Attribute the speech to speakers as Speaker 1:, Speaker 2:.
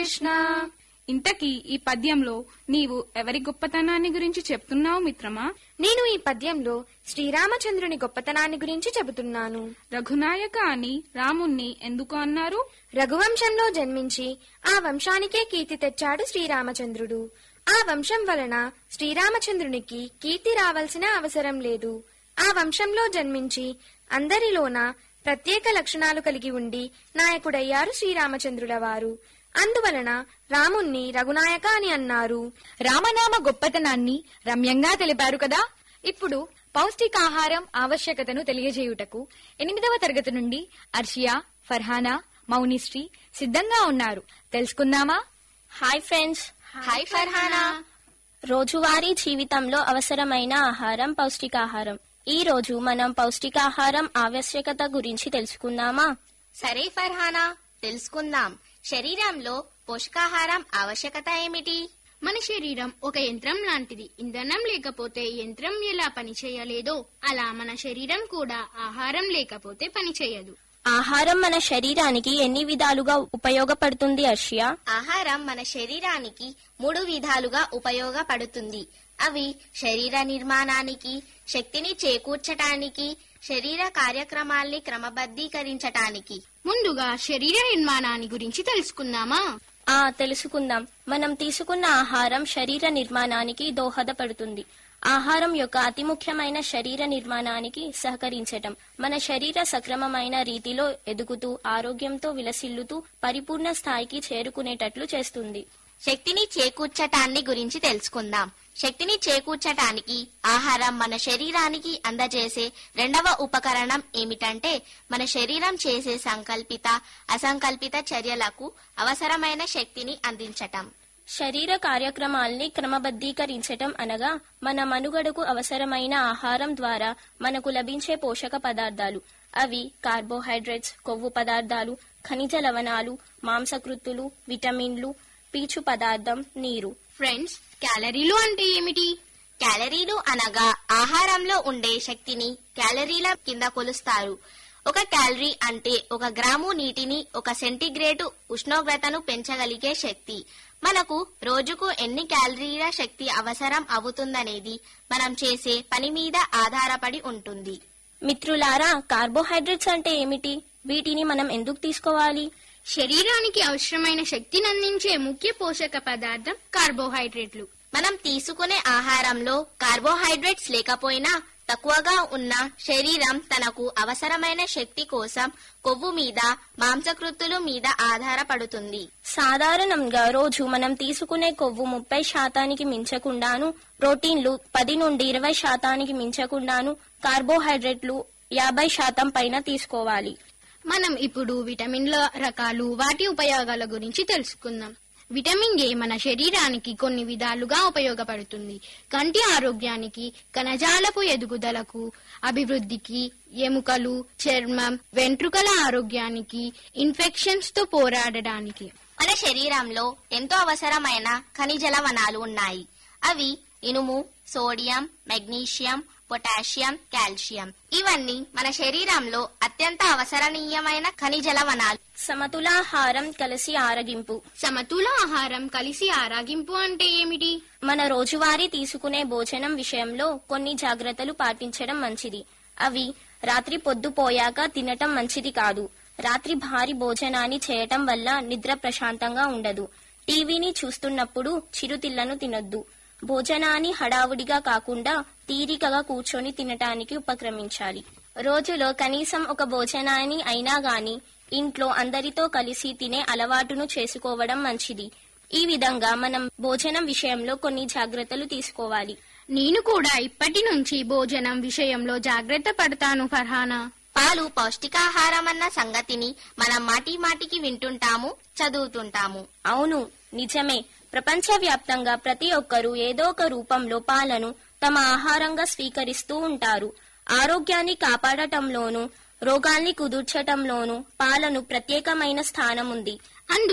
Speaker 1: కృష్ణ ఇంతకీ ఈ పద్యంలో నీవు ఎవరి గొప్పతనాన్ని గురించి చెప్తున్నావు మిత్రమా
Speaker 2: నేను ఈ పద్యంలో శ్రీరామచంద్రుని గొప్పతనాన్ని గురించి చెబుతున్నాను
Speaker 1: రఘునాయక అని రాముణ్ణి ఎందుకు అన్నారు
Speaker 2: రఘువంశంలో జన్మించి ఆ వంశానికే కీర్తి తెచ్చాడు శ్రీరామచంద్రుడు ఆ వంశం వలన శ్రీరామచంద్రునికి కీర్తి రావాల్సిన అవసరం లేదు ఆ వంశంలో జన్మించి అందరిలోన ప్రత్యేక లక్షణాలు కలిగి ఉండి నాయకుడయ్యారు శ్రీరామచంద్రుల వారు అందువలన రాముణ్ణి రఘునాయక అని అన్నారు
Speaker 3: రామనామ గొప్పతనాన్ని రమ్యంగా తెలిపారు కదా ఇప్పుడు పౌష్టికాహారం ఆవశ్యకతను తెలియజేయుటకు ఎనిమిదవ తరగతి నుండి అర్షియా ఫర్హానా మౌనిశ్రీ సిద్ధంగా ఉన్నారు తెలుసుకుందామా
Speaker 4: హాయ్ ఫ్రెండ్స్ హాయ్ ఫర్హానా రోజువారీ జీవితంలో అవసరమైన ఆహారం పౌష్టికాహారం ఈ రోజు మనం పౌష్టికాహారం ఆవశ్యకత గురించి తెలుసుకుందామా
Speaker 5: సరే ఫర్హానా తెలుసుకుందాం శరీరంలో పోషకాహారం ఆవశ్యకత ఏమిటి
Speaker 6: మన శరీరం ఒక యంత్రం లాంటిది ఇంధనం లేకపోతే యంత్రం ఎలా పనిచేయలేదో అలా మన శరీరం కూడా ఆహారం లేకపోతే పనిచేయదు
Speaker 4: ఆహారం మన శరీరానికి ఎన్ని విధాలుగా ఉపయోగపడుతుంది అర్షియా
Speaker 5: ఆహారం మన శరీరానికి మూడు విధాలుగా ఉపయోగపడుతుంది అవి శరీర నిర్మాణానికి శక్తిని చేకూర్చటానికి శరీర కార్యక్రమాల్ని క్రమబద్ధీకరించటానికి
Speaker 6: ముందుగా శరీర నిర్మాణాన్ని గురించి తెలుసుకుందామా
Speaker 4: ఆ తెలుసుకుందాం మనం తీసుకున్న ఆహారం శరీర నిర్మాణానికి దోహదపడుతుంది ఆహారం యొక్క అతి ముఖ్యమైన శరీర నిర్మాణానికి సహకరించటం మన శరీర సక్రమమైన రీతిలో ఎదుగుతూ ఆరోగ్యంతో విలసిల్లుతూ పరిపూర్ణ స్థాయికి చేరుకునేటట్లు చేస్తుంది
Speaker 5: శక్తిని చేకూర్చటాన్ని గురించి తెలుసుకుందాం శక్తిని చేకూర్చటానికి ఆహారం మన శరీరానికి అందజేసే రెండవ ఉపకరణం ఏమిటంటే మన శరీరం చేసే సంకల్పిత అసంకల్పిత చర్యలకు అవసరమైన శక్తిని అందించటం
Speaker 4: శరీర కార్యక్రమాల్ని క్రమబద్ధీకరించటం అనగా మన మనుగడకు అవసరమైన ఆహారం ద్వారా మనకు లభించే పోషక పదార్థాలు అవి కార్బోహైడ్రేట్స్ కొవ్వు పదార్థాలు ఖనిజ లవణాలు మాంసకృత్తులు విటమిన్లు పీచు పదార్థం నీరు
Speaker 6: ఫ్రెండ్స్ క్యాలరీలు అంటే ఏమిటి
Speaker 5: క్యాలరీలు అనగా ఆహారంలో ఉండే శక్తిని క్యాలరీల కింద కొలుస్తారు ఒక క్యాలరీ అంటే ఒక గ్రాము నీటిని ఒక సెంటీగ్రేడు ఉష్ణోగ్రతను పెంచగలిగే శక్తి మనకు రోజుకు ఎన్ని క్యాలరీల శక్తి అవసరం అవుతుందనేది మనం చేసే పని మీద ఆధారపడి ఉంటుంది
Speaker 4: మిత్రులారా కార్బోహైడ్రేట్స్ అంటే ఏమిటి వీటిని మనం ఎందుకు తీసుకోవాలి
Speaker 6: శరీరానికి అవసరమైన శక్తిని అందించే ముఖ్య పోషక పదార్థం కార్బోహైడ్రేట్లు
Speaker 5: మనం తీసుకునే ఆహారంలో కార్బోహైడ్రేట్స్ లేకపోయినా తక్కువగా ఉన్న శరీరం తనకు అవసరమైన శక్తి కోసం కొవ్వు మీద మాంసకృత్తుల మీద ఆధారపడుతుంది
Speaker 4: సాధారణంగా రోజు మనం తీసుకునే కొవ్వు ముప్పై శాతానికి మించకుండాను ప్రోటీన్లు పది నుండి ఇరవై శాతానికి మించకుండాను కార్బోహైడ్రేట్లు యాభై శాతం పైన తీసుకోవాలి
Speaker 6: మనం ఇప్పుడు విటమిన్ల రకాలు వాటి ఉపయోగాల గురించి తెలుసుకుందాం విటమిన్ ఏ మన శరీరానికి కొన్ని విధాలుగా ఉపయోగపడుతుంది కంటి ఆరోగ్యానికి కణజాలపు ఎదుగుదలకు అభివృద్ధికి ఎముకలు చర్మం వెంట్రుకల ఆరోగ్యానికి ఇన్ఫెక్షన్స్ తో పోరాడడానికి
Speaker 5: మన శరీరంలో ఎంతో అవసరమైన ఖనిజ లవణాలు ఉన్నాయి అవి ఇనుము సోడియం మెగ్నీషియం పొటాషియం కాల్షియం ఇవన్నీ మన శరీరంలో అత్యంత అవసరనీయమైన ఖనిజ లవణాలు
Speaker 4: సమతులాహారం కలిసి ఆరగింపు
Speaker 6: సమతుల ఆహారం కలిసి ఆరాగింపు అంటే ఏమిటి
Speaker 4: మన రోజువారీ తీసుకునే భోజనం విషయంలో కొన్ని జాగ్రత్తలు పాటించడం మంచిది అవి రాత్రి పొద్దుపోయాక తినటం మంచిది కాదు రాత్రి భారీ భోజనాన్ని చేయటం వల్ల నిద్ర ప్రశాంతంగా ఉండదు టీవీని చూస్తున్నప్పుడు చిరుతిళ్లను తినొద్దు భోజనాన్ని హడావుడిగా కాకుండా తీరికగా కూర్చొని తినటానికి ఉపక్రమించాలి రోజులో కనీసం ఒక భోజనాన్ని అయినా గాని ఇంట్లో అందరితో కలిసి తినే అలవాటును చేసుకోవడం మంచిది ఈ విధంగా మనం భోజనం విషయంలో కొన్ని జాగ్రత్తలు తీసుకోవాలి
Speaker 6: నేను కూడా ఇప్పటి నుంచి భోజనం విషయంలో జాగ్రత్త పడతాను ఫర్హానా
Speaker 5: పాలు పౌష్టికాహారం అన్న సంగతిని మనం మాటి మాటికి వింటుంటాము చదువుతుంటాము
Speaker 4: అవును నిజమే ప్రపంచవ్యాప్తంగా ప్రతి ఒక్కరూ ఏదో ఒక రూపంలో పాలను తమ ఆహారంగా స్వీకరిస్తూ ఉంటారు ఆరోగ్యాన్ని కాపాడటంలోనూ రోగాల్ని కుదుర్చటంలోనూ పాలను ప్రత్యేకమైన స్థానం ఉంది
Speaker 6: అందు